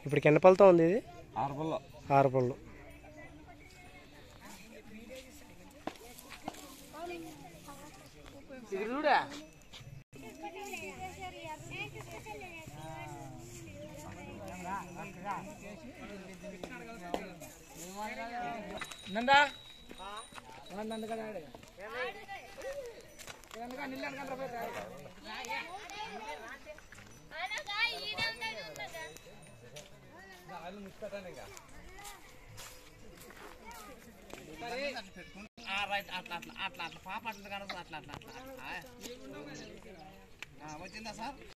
ఇప్పుడు కింద పళ్ళతో ఉంది ఇది ఆరు పళ్ళు ఆరు పళ్ళు నందా రైట్ అట్లా అట్లా అట్లా అట్లా పాప అట్లా కనదు అట్లా అట్లా అట్లా వచ్చిందా సార్